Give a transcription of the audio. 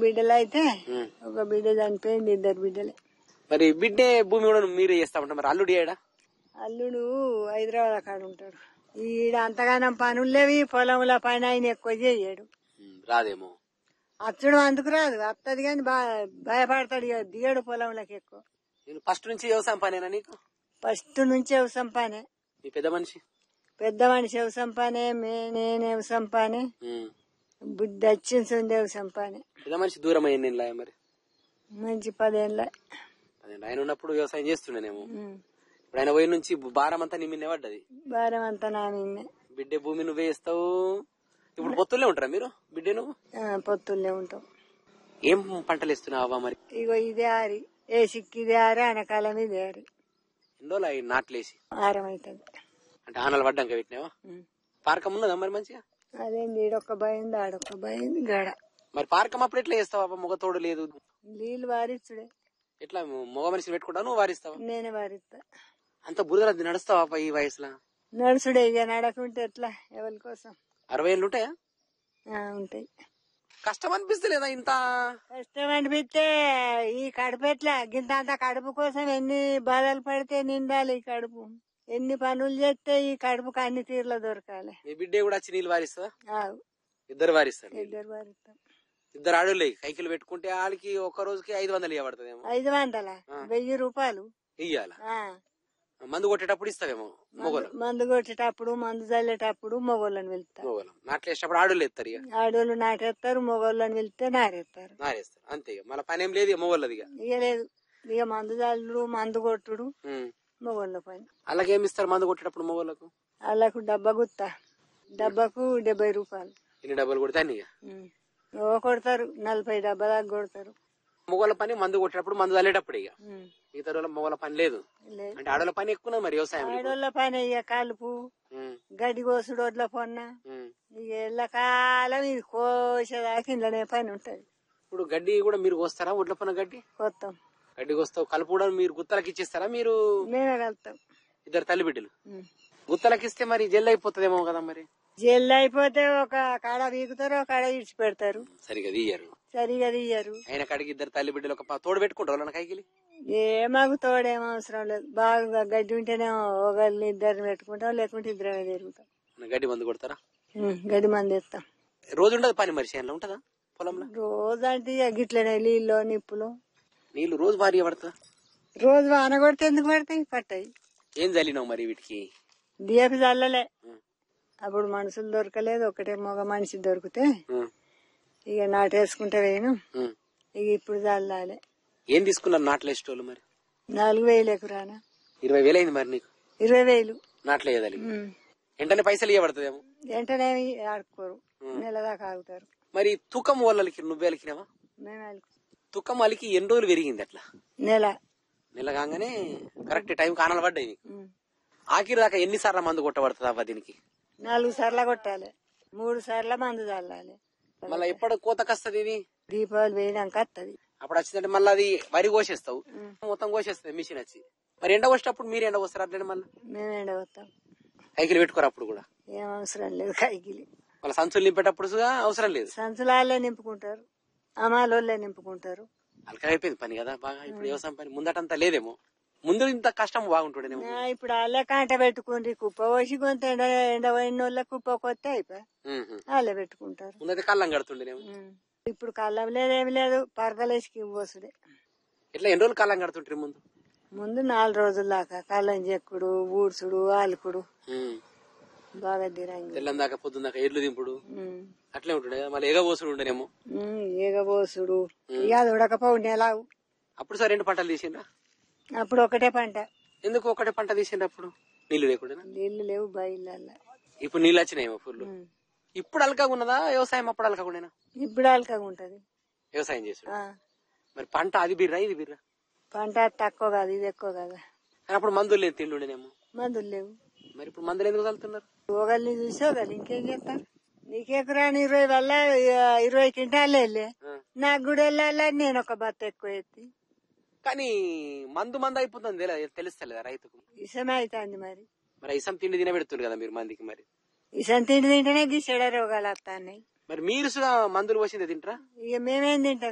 బిడ్డలు అయితే ఉమ్. ఒక బిడ్డ చనిపోయింది ఇద్దరు బిడ్డలే మరి బిడ్డే భూమి కూడా మీరే చేస్తా ఉంటారు మరి అల్లుడు ఏడా అల్లుడు హైదరాబాద్ కాడ ఉంటాడు ఈడ అంతగానం పనులు లేవి పొలంలో పని ఆయన ఎక్కువ చేయడు ఉమ్, రాదేమో అచ్చడు అందుకు రాదు వస్తుంది కానీ బాగా భయపడతాడు ఇక దిగడు పొలంలోకి ఎక్కువ నేను ఫస్ట్ నుంచి వ్యవసాయం పనేనా నీకు ఫస్ట్ నుంచి వ్యవసాయం పనే మీ పెద్ద మనిషి పెద్ద మనిషి వ్యవసాయం పనే మే నేను వ్యవసాయం పనే ఉమ్. బుద్ధి వచ్చింది వ్యవసాయం పనే పెద్ద మనిషి దూరం అయ్యింది నేను మరి మంచి పదేళ్ళ అదే ఆయన ఉన్నప్పుడు వ్యవసాయం చేస్తుండేనేమో ఉమ్. ఇప్పుడు ఆయన పోయి నుంచి భారం అంతా నీ మీద పడ్డది భారం అంతా నా నిన్నే బిడ్డే భూమి నువ్వే ఇస్తావు ఇప్పుడు పొత్తుల్లే ఉంటారా మీరు బిడ్డే నువ్వు ఆ, పొత్తుల్లే ఉంటాం ఏం పంటలు ఇస్తున్నావా మరి ఇగో ఇదే ఆరి ఏ సిక్కి ఇదే ఆరి అనకాలం ఇదే ఆరి ఎన్ని రోజులు అయి నాట్లేసి ఆరం అవుతుంది అంటే ఆనలు పడ్డాక పెట్టినావా పార్కం ఉన్నదా మరి మంచిగా అదేంది ఈడొక్క భయంది ఆడొక్క భయంది గడ మరి పార్కం అప్పుడు ఎట్లా చేస్తావా మొగ తోడు లేదు నీళ్ళు వారిచ్చుడే ఎట్లా మొగ మనిషిని పెట్టుకుంటావు నువ్వు వారిస్తావా నేనే వారిస్తా అంత బురద నడుస్తావా ఈ వయసులో నడుచుడే ఇక నడకుంటే ఎట్లా ఎవరి కోసం అరవై ఏళ్ళు ఉంటాయా ఆ, ఉంటాయి కష్టం అనిపిస్తలేదా ఇంత కష్టం అనిపిస్తే ఈ కడుపు ఎట్లా గింత అంత కడుపు కోసం ఎన్ని బాధలు పడితే నిండాలి ఈ కడుపు ఎన్ని పనులు చేస్తే ఈ కడుపుకి అన్ని తీర్ల దొరకాలి మీ బిడ్డే కూడా వచ్చి నీళ్ళు వారిస్తా ఆవు, ఇద్దరు వారిస్తారు ఇద్దరు వారిస్తాం ఇద్దరు ఆడోళ్ళే కైకిలు పెట్టుకుంటే ఆడికి ఒక్క రోజుకి ఐదు వందలు ఇవ్వబడుతుందేమో ఐదు వందల వెయ్యి రూపాయలు ఇయ్యాల ఆ, మందు కొట్టేటప్పుడు ఇస్తావేమో మొగలు మందు కొట్టేటప్పుడు మందు చల్లేటప్పుడు మొగోళ్ళని వెళ్తారు మొగలు నాట్లేసేటప్పుడు ఆడోళ్ళు ఎత్తారు ఇక ఆడోళ్ళు నాటేస్తారు మొగోళ్ళని వెళ్తే నారేస్తారు నారేస్తారు అంతే ఇక మళ్ళీ పని ఏం లేదు ఇక మొగోళ్ళది ఇక ఇక లేదు ఇక మందు చల్లుడు మందు కొట్టుడు ఉమ్. మొగోళ్ళ పని అలాగేమి ఇస్తారు మందు కొట్టేటప్పుడు మొగోళ్ళకు వాళ్ళకు డబ్బా గుత్త డబ్బాకు డెబ్బై రూపాయలు ఎన్ని డబ్బులు కొడితే అన్ని ఇక ఉమ్. ఓ కొడతారు నలభై డబ్బా దాకా కొడతారు మొగోళ్ళ పని మందు కొట్టేటప్పుడు మందు చల్లేటప్పుడు ఇక ఉమ్. మిగతా రోజుల మొగోళ్ళ పని లేదు లేదు అంటే ఆడోళ్ళ పని ఎక్కువ మరి వ్యవసాయం ఆడోళ్ళ పని ఇక కలుపు గడ్డి కోసుడు వడ్ల పొన్న ఇక ఎల్లకాలం ఇది కోసేదాకా ఇంట్లోనే పని ఉంటది ఇప్పుడు గడ్డి కూడా మీరు కోస్తారా ఒడ్ల పన గడ్డి కొత్తం గడ్డి కోస్తావు కలుపు కూడా మీరు గుత్తలకి ఇచ్చేస్తారా మీరు మేమే కలుతాం ఇద్దరు తల్లి బిడ్డలు ఉమ్. గుత్తలకి ఇస్తే మరి జల్లు అయిపోతుందేమో కదా మరి జల్లు అయిపోతే ఒక కాడ వీగుతారు ఒక కాడ ఇడిచి పెడతారు సరిగా తీయరు సరిగా తీయరు ఆయన కాడికి ఇద్దరు తల్లి బిడ్డలు ఒక ప- తోడు పెట్టుకుంటారు వాళ్ళ కైకిలి ఏ మాకు తోడేం అవసరం లేదు బాగా గడ్డి ఉంటేనే ఒకళ్ళని ఇద్దరిని పెట్టుకుంటాం లేకుంటే ఇద్దరమే తిరుగుతాం గడ్డి మందు కొడతారా ఉమ్, గడ్డి మంది ఇస్తాం రోజు ఉండదు పని మరి చేనులో ఉంటదా పొలంలో రోజు అంటే ఇక గిట్లనే నీళ్ళు నిప్పులు నీళ్లు రోజు భారీ పడతా రోజు వాన కొడితే ఎందుకు పడతాయి పట్టాయి ఏం చల్లినావు మరి వీటికి డిఎపి చల్లలే ఉమ్. అప్పుడు మనుషులు దొరకలేదు ఒకటే మగ మనిషి దొరికితే ఉమ్, ఇక నాటేసుకుంటే వేయను ఉమ్. ఇక ఇప్పుడు చల్లాలి ఏం తీసుకున్నారు నాట్లు వేసేటోళ్ళు మరి నాలుగు వేలు ఎకరానా ఇరవై వేలు అయింది మరి నీకు ఇరవై వేలు నాట్లు వేయదాలి ఉమ్. వెంటనే పైసలు ఇవ్వబడుతుందేమో వెంటనే ఆడుకోరు నెల దాకా ఆగుతారు మరి తూకం వాళ్ళకి నువ్వే అలికినావా మేము అలుకు- తుకం అలికి ఎన్ని రోజులు పెరిగింది అట్లా నెల నెల కాగానే కరెక్ట్ టైం కానాలు పడ్డాయి నీకు ఉమ్. ఆఖరి దాకా ఎన్ని సార్లు మందు కొట్టబడుతుంది అవ్వ దీనికి నాలుగు సార్లు కొట్టాలి మూడు సార్లు మందు చల్లాలి మళ్ళీ ఎప్పుడు కోతకొస్తుంది ఇది దీపావళి వేయడానికి వస్తుంది అప్పుడు వచ్చిందంటే మళ్ళీ అది వరి కోసేస్తావు మొత్తం కోసేస్తుంది మిషన్ వచ్చి మరి ఎండ కోసేటప్పుడు మీరు ఎండ కోస్తారు అట్లనే మళ్ళీ మేము ఎండవస్తాం కైకిలు పెట్టుకోరు అప్పుడు కూడా ఏం అవసరం లేదు కైకిలి మళ్ళీ సంచులు నింపేటప్పుడు కూడా అవసరం లేదు సంచులాలే నింపుకుంటారు అమాలోళ్ళే నింపుకుంటారు అలక అయిపోయింది పని కదా బాగా ఇప్పుడు వ్యవసాయం పని ముందటంతా లేదేమో ముందు ఇంత కష్టం బాగుంటుండేనేమో ఆ, ఇప్పుడు వాళ్ళే కాంట పెట్టుకుండ్రి కుప్ప పోసి కొంత ఎండ ఎండ పోయిన వాళ్ళ కుప్ప కొత్త అయిపోయి ఉహు. వాళ్ళే పెట్టుకుంటారు ముందైతే కళ్ళం కడుతుండేనేమో ఉమ్. ఇప్పుడు కళ్ళం లేదేమి లేదు పరదలేసికి పోసుడే ఎట్లా ఎన్ని రోజులు కళ్ళం కడుతుంటారు ముందు ముందు నాలుగు రోజుల దాకా కళ్ళం చెక్కుడు ఊడ్చుడు ఆలుకుడు ఉమ్. బాగా దిరంగి తెల్లం దాకా పొద్దున్న దాకా ఎడ్లు దింపుడు ఉమ్. అట్లే ఉంటుండే కదా మళ్ళీ ఎగబోసుడు ఉండేనేమో ఉమ్, ఈగబోసుడు ఇక అది ఉడకపోవు నెలావు అప్పుడు సార్ రెండు పంటలు తీసిండ్రా అప్పుడు ఒకటే పంట ఎందుకు ఒకటే పంట తీసిండ్రు అప్పుడు నీళ్లు లేకుండా నీళ్లు లేవు బయళ్ళల్లో ఇప్పుడు నీళ్ళు వచ్చినాయేమో ఫుల్ ఉమ్. ఇప్పుడు అలకగా ఉన్నదా వ్యవసాయం అప్పుడు అలకకుండా ఇప్పుడు అలకగా ఉంటది వ్యవసాయం చేసుడు ఆ, మరి పంట అది బిర్రా ఇది బిర్రా పంట తక్కువ కాదు ఇది ఎక్కువ కదా కానీ అప్పుడు మందులు లేదు తిండుండేనేమో మందులు లేవు మరి ఇప్పుడు మందులు ఎందుకు చల్లుతున్నారు ఒకళ్ళని చూసి ఒకళ్ళు ఇంకేం చేస్తారు నీకెకరాని ఇరవై వల్ల ఇరవై క్వింటాలు వెళ్ళే ఆ. నాకు కూడా వెళ్ళాలి నేను ఒక బత్త ఎక్కువ ఎత్తి కానీ మందు మందు అయిపోతుంది తెల- తెలుస్తలేదా రైతుకు ఇసమే అవుతుంది మరి మరి ఇసం తిండి తినబెడుతుంది కదా మీరు మందికి మరి ఇసం తిండి తింటేనే గిసెడ రోగాలు వస్తాయి మరి మీరు సుగా మందులు పోసిందే తింటారా ఇక మేమేం తింటాం